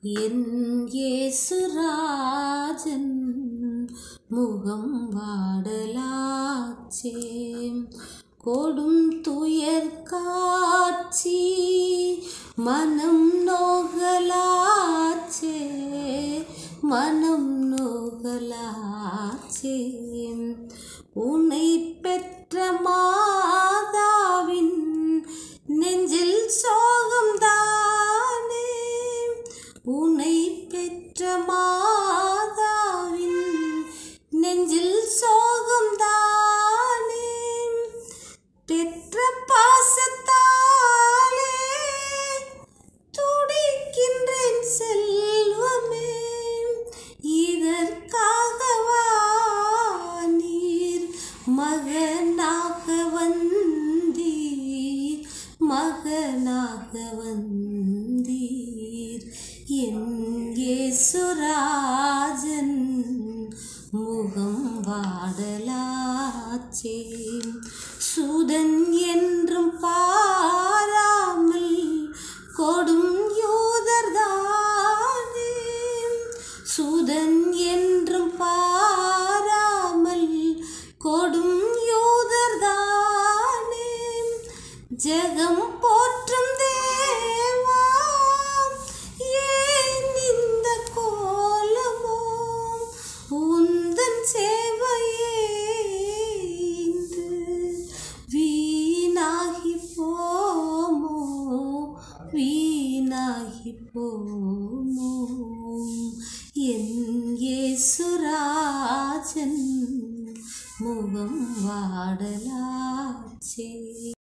என் இயேசுராஜன் முகம் வாடலாச்சே கொடும் துயர் காட்சி மனம் நோகலாச்சே மனம் நோகலாச்சே உன்னை பெற்ற மாதாவின் நெஞ்சில் சோகம்தானே உன்னை பெற்ற மாதாவின் நெஞ்சில் சோகம்தானே பெற்ற பாசத்தாலே துடிக்கின்றேன் செல்வமே இதற்காகவா நீர் மகனாக வந்தீர் மகனாக வந்தீர் என் இயேசுராஜன் முகம் வாடலாச்சே சுதன் என்றும் பாராமல் கொடும் யூதர்தானே சுதன் என்றும் பாராமல் கொடும் யூதர்தானே ஜெகம் போற்றும் தேவா ஏன் இந்த கோலமோ உந்தன் சேவையே இன்று வீணாகி போமோ வீணாகி போமோ என் இயேசுராஜன் முகம் வாடலாச்சே